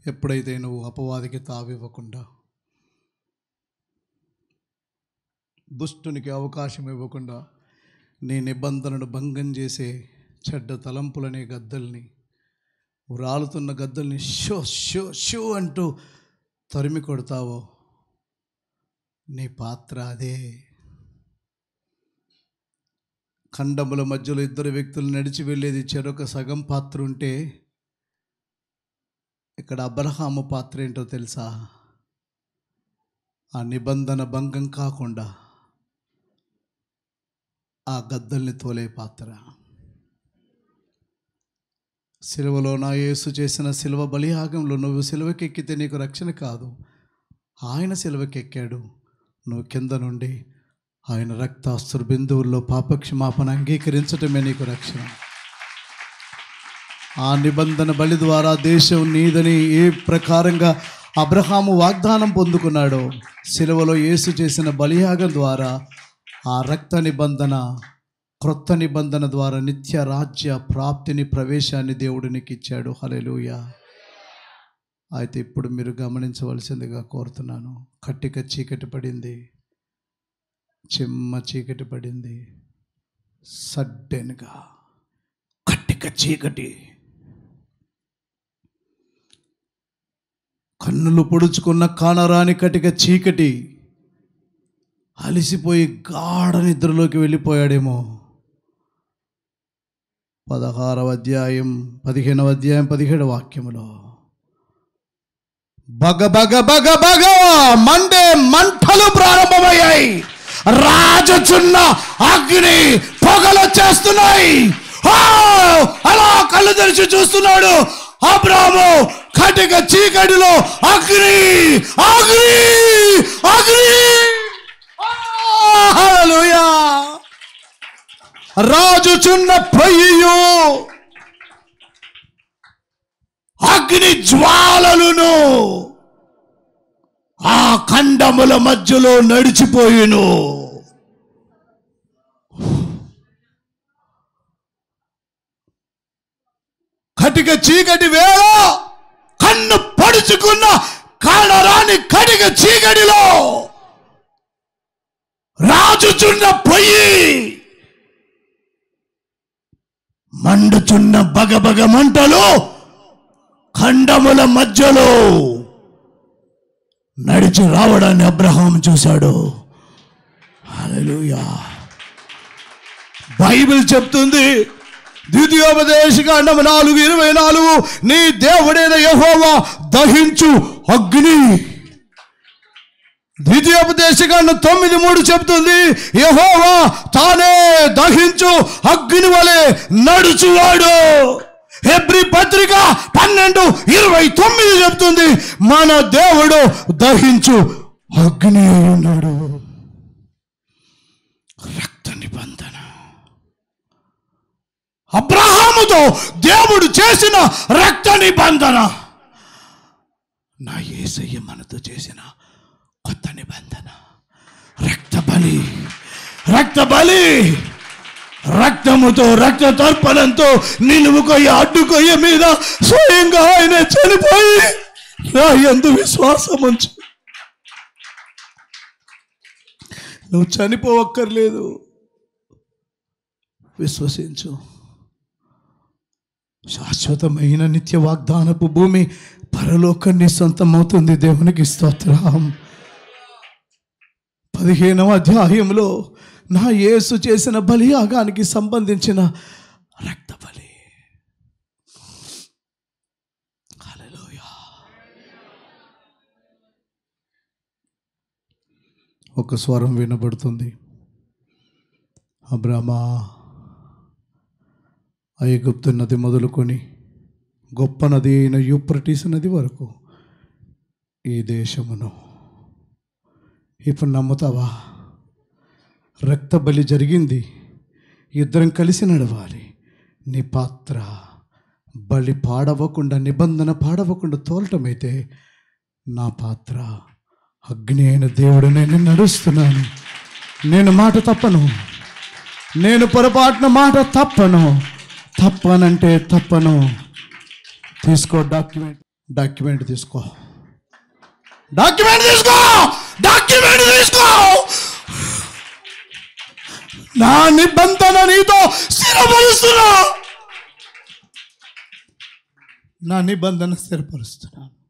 ఎప్పుడైతే నువ్వు అపవాదికి తావివ్వకుండా దుష్టునికి అవకాశం ఇవ్వకుండా నీ నిబంధనను భంగం చేసే చెడ్డ తలంపులనే గద్దల్ని రాలుతున్న గద్దల్ని షో షో షో అంటూ తరిమి కొడతావో నీ పాత్ర అదే ఖండముల మధ్యలో ఇద్దరు వ్యక్తులు నడిచి వెళ్ళేది చెరొక సగం పాత్ర ఉంటే ఇక్కడ అబ్రహాము పాత్ర ఏంటో తెలుసా ఆ నిబంధన భంగం కాకుండా ఆ గద్దల్ని తోలే పాత్ర సిలువలో నా యేసు చేసిన సిలువ బలియాగంలో నువ్వు సిలువకెక్కితే నీకు రక్షణ కాదు ఆయన సిలువకెక్కాడు నువ్వు కింద నుండి ఆయన రక్తాస్తుర బిందువుల్లో పాపక్షమాపణ అంగీకరించటమే నీకు రక్షణ ఆ నిబంధన బలి ద్వారా దేశం నీదని ఏ ప్రకారంగా అబ్రహాము వాగ్దానం పొందుకున్నాడో సిలువలో యేసు చేసిన బలియాగం ద్వారా ఆ రక్త నిబంధన క్రొత్త నిబంధన ద్వారా నిత్య రాజ్య ప్రాప్తిని ప్రవేశాన్ని దేవుడు నీకు ఇచ్చాడు హలెలూయ అయితే ఇప్పుడు మీరు గమనించవలసిందిగా కోరుతున్నాను కట్టిక చీకటి పడింది చిమ్మ చీకటి పడింది సడ్డెన్గా కట్టిక చీకటి కన్నులు పొడుచుకున్న కానరాని కటిక చీకటి అలిసిపోయి గాఢ నిద్రలోకి వెళ్ళిపోయాడేమో పదహారవ అధ్యాయం పదిహేనవ అధ్యాయం పదిహేడవ వాక్యములో బగ బగ బగ బగ మండే మంటలు ప్రారంభమయ్యాయి రాజచున్న అగ్ని పొగలు వచ్చేస్తున్నాయి ఆ! అలా కళ్ళు తెరిచి చూస్తున్నాడు అబ్రాము కటిక చీకటిలో అగ్ని అగ్ని అగ్ని ఆ! హల్లెలూయా రాజుచున్న పొయ్యు అగ్ని జ్వాలలును ఆ ఖండముల మధ్యలో నడిచిపోయిను కటిక చీకటి వేళ కన్ను పడుచుకున్న కానరాని కటిక చీకటిలో రాజుచున్న పొయ్యి మండుచున్న బగబగ మంటలు ఖండముల మధ్యలో నడిచి రావడాన్ని అబ్రహాం చూశాడు హల్లెలూయా బైబిల్ చెప్తుంది ద్వితీయోపదేశకాండం నాలుగు ఇరవై నాలుగు నీ దేవుడైన యెహోవా దహించు అగ్ని ద్వితీయోపదేశకాండం తొమ్మిది మూడు చెప్తుంది యెహోవా తానే దహించు అగ్ని వలె నడుచువాడు హెబ్రి పత్రిక పన్నెండు ఇరవై తొమ్మిది చెప్తుంది మన దేవుడు దహించు అగ్ని అయి ఉన్నాడు రక్త నిబంధన అబ్రహాముతో దేవుడు చేసిన రక్త నిబంధన నా యేసయ్య మనతో చేసిన కొత్త నిబంధన రక్త బలి రక్త బలి రక్తముతో రక్త తర్పణంతో నిలువు కొయ్య అడ్డు కొయ్య మీద స్వయంగా ఆయన చనిపోయి నా ఎందు విశ్వాసం ఉంచు నువ్వు చనిపోవక్కర్లేదు విశ్వసించు శాశ్వతమైన నిత్య వాగ్దానపు భూమి పరలోకాన్ని సొంతమవుతుంది దేవునికి స్తోత్రం పదిహేనవ అధ్యాయంలో నా యేసు చేసిన బలియాగానికి సంబంధించిన రక్త బలి హల్లెలూయా. ఒక స్వరం వినబడుతుంది అబ్రామా ఐగుప్తు నది మొదలుకొని గొప్ప నది అయిన యూప్రటీస్ నది వరకు ఈ దేశమును ఇప్పుడు నమ్ముతావా రక్త బలి జరిగింది ఇద్దరం కలిసి నడవాలి నీ పాత్ర బలి పాడవకుండా నిబంధన పాడవకుండా తోలటమైతే నా పాత్ర అగ్ని అయిన దేవుడు నేను నడుస్తున్నాను నేను మాట తప్పను నేను పొరపాటున మాట తప్పను తప్పనంటే తప్పను తీసుకో డాక్యుమెంట్ డాక్యుమెంట్ తీసుకో డాక్యుమెంట్ తీసుకో డాక్యుమెంట్ తీసుకో నా నిబంధన నీతో స్థిరపరుస్తున్నా నా నిబంధన స్థిరపరుస్తున్నాను